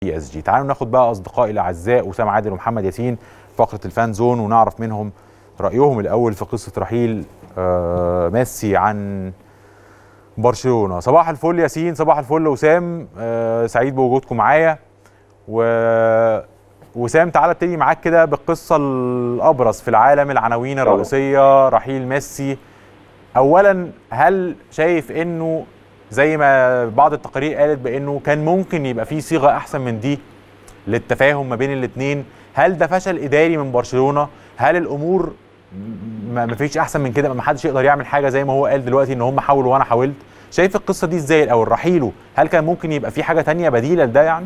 بي اس جي تعالوا ناخد بقى اصدقائي الاعزاء وسام عادل ومحمد ياسين فقره الفان زون ونعرف منهم رايهم الاول في قصه رحيل آه ميسي عن برشلونه صباح الفل ياسين صباح الفل وسام آه سعيد بوجودكم معايا و وسام تعالى ابتدي معاك كده بالقصه الابرز في العالم العناوين الرئيسيه رحيل ميسي اولا هل شايف انه زي ما بعض التقارير قالت بانه كان ممكن يبقى في صيغه احسن من دي للتفاهم ما بين الاثنين هل ده فشل اداري من برشلونه هل الامور ما فيش احسن من كده ما حدش يقدر يعمل حاجه زي ما هو قال دلوقتي ان هم حاولوا وانا حاولت شايف القصه دي ازاي الاول رحيله هل كان ممكن يبقى في حاجه تانية بديله لده يعني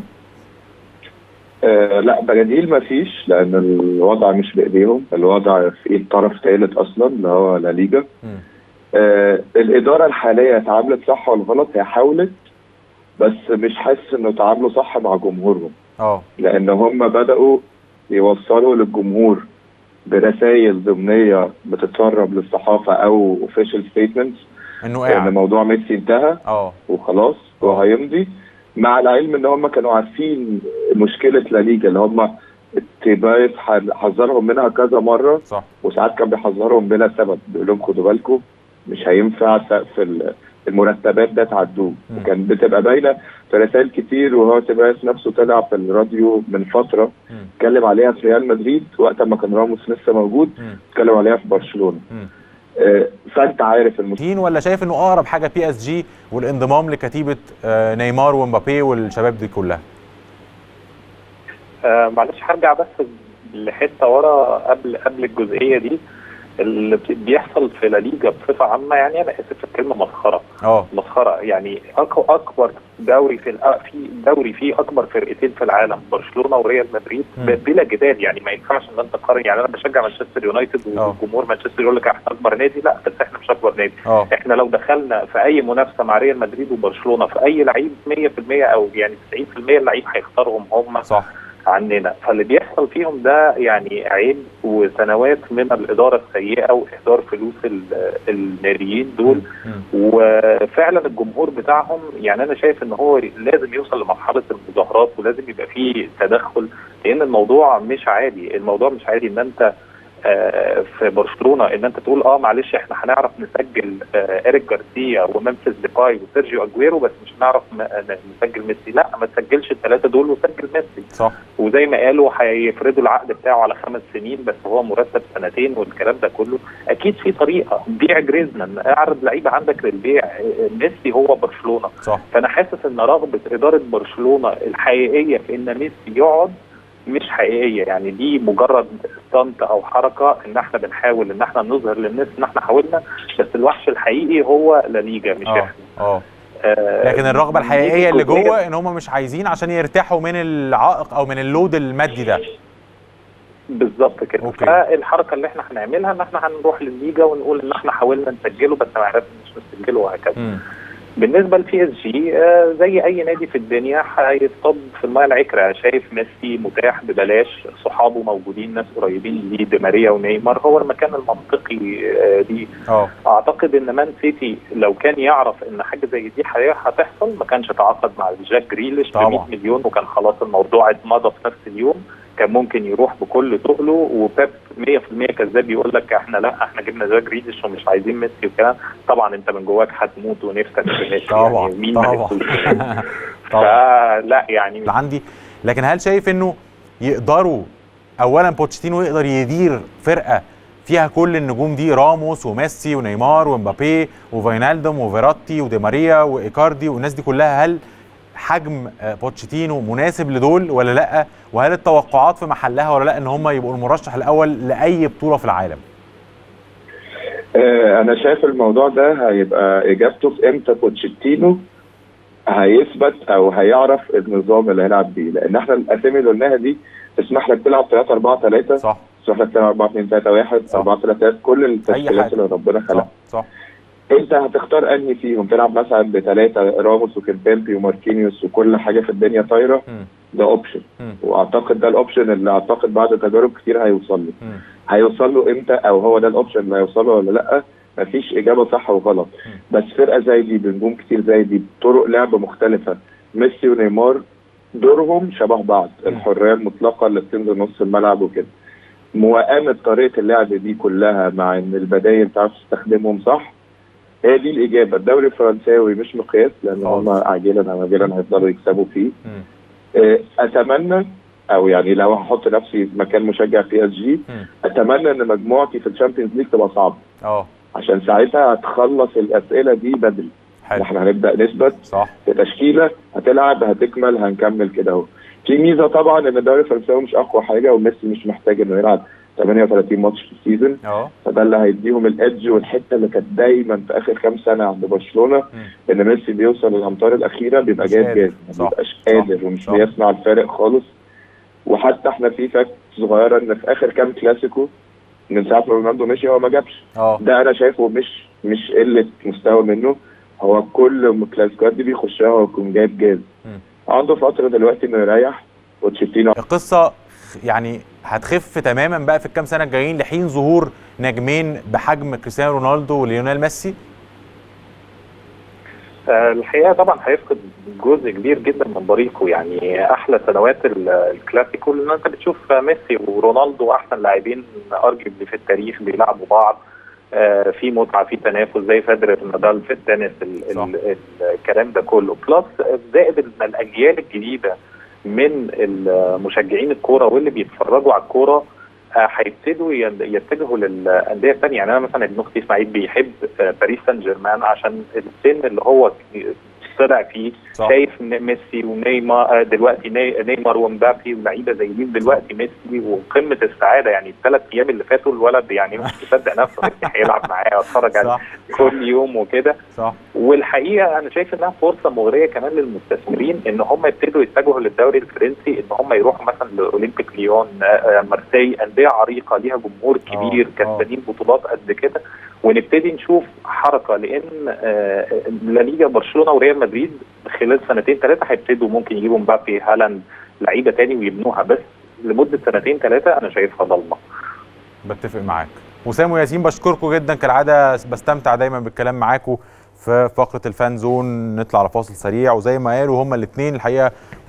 آه لا بديل ما فيش لان الوضع مش بايديهم الوضع في ايد طرف ثالث اصلا اللي هو لا ليجا آه الاداره الحاليه اتعاملت صح ولا غلط هي حاولت بس مش حاسس انه تعاملوا صح مع جمهورهم اه لان هم بداوا يوصلوا للجمهور برسائل ضمنيه بتتسرب للصحافه او اوفيشال ستيتمنتس انه ان قاعد موضوع ميسي انتهى اه وخلاص وهيمضي مع العلم ان هم كانوا عارفين مشكله لا ليجا اللي هم تبايس حذرهم منها كذا مره صح وساعات كان بيحذرهم بلا سبب بيقول لهم خدوا بالكم مش هينفع سقف ال- المرتبات ده تعدوه مم. وكان بتبقى باينه في رسائل كتير وهو تبايس نفسه طلع في الراديو من فتره مم. اتكلم عليها في ريال مدريد وقت ما كان راموس لسه موجود مم. اتكلم عليها في برشلونه مم. آه، فانت عارف المشكله تين ولا شايف انه اقرب حاجه بي اس جي والانضمام لكتيبه آه، نيمار ومبابي والشباب دي كلها آه معلش هرجع بس لحته ورا قبل قبل الجزئيه دي اللي بي- بيحصل في لا ليجا بصفه عامه يعني انا اسف في الكلمه مسخره اه مسخره يعني أك- اكبر دوري في الأ- في دوري فيه اكبر فرقتين في العالم برشلونه وريال مدريد مم. ب- بلا جدال يعني ما ينفعش ان انت تقارن يعني انا بشجع مانشستر يونايتد آه. وجمهور مانشستر يقول لك احنا اكبر نادي لا بس احنا مش اكبر نادي اه احنا لو دخلنا في اي منافسه مع ريال مدريد وبرشلونه في اي لعيب 100% او يعني 90% اللعيب هيختارهم هم صح عننا فاللي بيحصل فيهم ده يعني عيب وسنوات من الاداره السيئه واهدار فلوس ال- الناديين دول مم. وفعلا الجمهور بتاعهم يعني انا شايف ان هو لازم يوصل لمرحله المظاهرات ولازم يبقى فيه تدخل لان الموضوع مش عادي الموضوع مش عادي ان انت آه، في برشلونه ان انت تقول اه معلش احنا هنعرف نسجل آه، ايريك جارسيا وممفيس ديباي وسيرجيو اجويرو بس مش هنعرف ن- نسجل ميسي لا ما تسجلش الثلاثه دول وسجل ميسي صح وزي ما قالوا هيفرضوا العقد بتاعه على خمس سنين بس هو مرتب سنتين والكلام ده كله اكيد في طريقه بيع جريزمان اعرض لعيبه عندك للبيع ميسي هو برشلونه صح فانا حاسس ان رغبه اداره برشلونه الحقيقيه في ان ميسي يقعد مش حقيقيه يعني دي مجرد ستانت او حركه ان احنا بنحاول ان احنا نظهر للناس ان احنا حاولنا بس الوحش الحقيقي هو لا ليجا مش اه احنا اه آه، لكن الرغبه دي الحقيقيه اللي جزئية جوه ان هم مش عايزين عشان يرتاحوا من العائق او من اللود المادي ده بالظبط كده أوكي. فالحركه اللي احنا هنعملها ان احنا هنروح للليجا ونقول ان احنا حاولنا نسجله بس ما عرفناش نسجله وهكذا مم. بالنسبه لبي اس جي آه، زي اي نادي في الدنيا هيصطاد في المايه العكره شايف ميسي متاح ببلاش صحابه موجودين ناس قريبين ليه دي ماريا ونيمار هو المكان المنطقي آه، ليه اه اعتقد ان مان سيتي لو كان يعرف ان حاجه زي دي حقيقة هتحصل ما كانش تعاقد مع جاك جريليش ب طبعا. 100 مليون وكان خلاص الموضوع اتمضى في نفس اليوم كان ممكن يروح بكل تقله وبيب 100% كذاب يقول لك احنا لا احنا جبنا جاك جريليش ومش عايزين ميسي وكده طبعا انت من جواك هتموت ونفسك في ميسي طبعا يعني مين ما طبعا نفسوش طبعا فلا يعني اللي عندي لكن هل شايف انه يقدروا اولا بوتشيتينو يقدر يدير فرقه فيها كل النجوم دي راموس وميسي ونيمار ومبابي وفاينالدوم وفيراتي ودي ماريا وايكاردي والناس دي كلها هل حجم آه، بوتشيتينو مناسب لدول ولا لا وهل التوقعات في محلها ولا لا ان هم يبقوا المرشح الاول لاي بطوله في العالم آه، انا شايف الموضوع ده هيبقى اجابته في امتى بوتشيتينو هيثبت او هيعرف النظام اللي هيلعب بيه لان احنا الاسامي اللي قلناها دي تسمح لك تلعب 3 4 3 صح تسمح لك تلعب 4 2 3 1 صح. 4 3 3 كل التشكيلات حاجة. اللي ربنا صح خلقها صح انت هتختار انهي فيهم تلعب مثلا بثلاثه راموس وكيمبيمبي وماركينيوس وكل حاجه في الدنيا طايره مم. ده اوبشن مم. واعتقد ده الاوبشن اللي اعتقد بعد تجارب كتير هيوصل له مم. هيوصل له امتى او هو ده الاوبشن اللي هيوصل له ولا لا مفيش اجابه صح وغلط بس فرقه زي دي بنجوم كتير زي دي بطرق لعب مختلفه ميسي ونيمار دورهم شبه بعض الحريه المطلقه اللي بتنزل نص الملعب وكده موائمه طريقه اللعب دي كلها مع ان البدايل تعرف تستخدمهم صح هي دي الاجابه الدوري الفرنساوي مش مقياس لان هم عاجلا او اجلا هيفضلوا يكسبوا فيه آه، اتمنى او يعني لو هحط نفسي مكان مشجع بي اس جي اتمنى ان مجموعتي في الشامبيونز ليج تبقى صعبه اه عشان ساعتها هتخلص الاسئله دي بدري حلو احنا هنبدا نثبت صح في تشكيله هتلعب هتكمل هنكمل كده اهو في ميزه طبعا ان الدوري الفرنساوي مش اقوى حاجه وميسي مش محتاج انه يلعب 38 ماتش في السيزون اه فده اللي هيديهم الادج والحته اللي كانت دايما في اخر كام سنه عند برشلونه ان ميسي بيوصل للامتار الاخيره بيبقى مش جايب قادر. جاز ما صح. بيبقاش صح. قادر ومش صح. بيصنع الفارق خالص وحتى احنا في فاكت صغيره ان في اخر كام كلاسيكو من ساعه ما رونالدو مشي هو ما جابش اه ده انا شايفه مش مش قله مستوى منه هو كل كلاسيكوات دي بيخشها هو يكون جايب جاز مم. عنده فتره دلوقتي انه يريح وتشيتينو القصه يعني هتخف تماما بقى في الكام سنه الجايين لحين ظهور نجمين بحجم كريستيانو رونالدو وليونيل ميسي آه، الحقيقه طبعا هيفقد جزء كبير جدا من بريقه يعني احلى سنوات ال- الكلاسيكو لان انت بتشوف ميسي ورونالدو احسن لاعبين ارجبلي في التاريخ بيلعبوا بعض آه، في متعه في تنافس زي فederer نادال في التنس ال- صح. ال- ال- الكلام ده كله بلس زائد ان الاجيال الجديده من المشجعين الكوره واللي بيتفرجوا على الكوره آه، هيبتدوا ين- يتجهوا للانديه الثانيه يعني انا مثلا ابن اختي اسماعيل بيحب آه، باريس سان جيرمان عشان السن اللي هو طلع فيه صح. شايف ن- ميسي ونيمار آه، دلوقتي ني- نيمار ومبابي ولاعيبه زي دي دلوقتي ميسي وقمه السعاده يعني الثلاث ايام اللي فاتوا الولد يعني مش مصدق نفسه ميسي هيلعب معايا واتفرج عليه صح كل يوم وكده صح والحقيقه انا شايف انها فرصه مغريه كمان للمستثمرين ان هم يبتدوا يتجهوا للدوري الفرنسي ان هم يروحوا مثلا لاولمبيك ليون آه، آه، مارسي انديه عريقه ليها جمهور كبير آه، آه. كسبانين بطولات قد كده ونبتدي نشوف حركه لان آه، لا ليجا برشلونه وريال مدريد خلال سنتين ثلاثه هيبتدوا ممكن يجيبوا مبابي هالاند لعيبه تاني ويبنوها بس لمده سنتين ثلاثه انا شايفها ضلمه بتفق معاك وسام وياسين بشكركم جدا كالعاده بستمتع دايما بالكلام معاكم في فقره الفان زون نطلع على فاصل سريع وزي ما قالوا هما الاثنين الحقيقه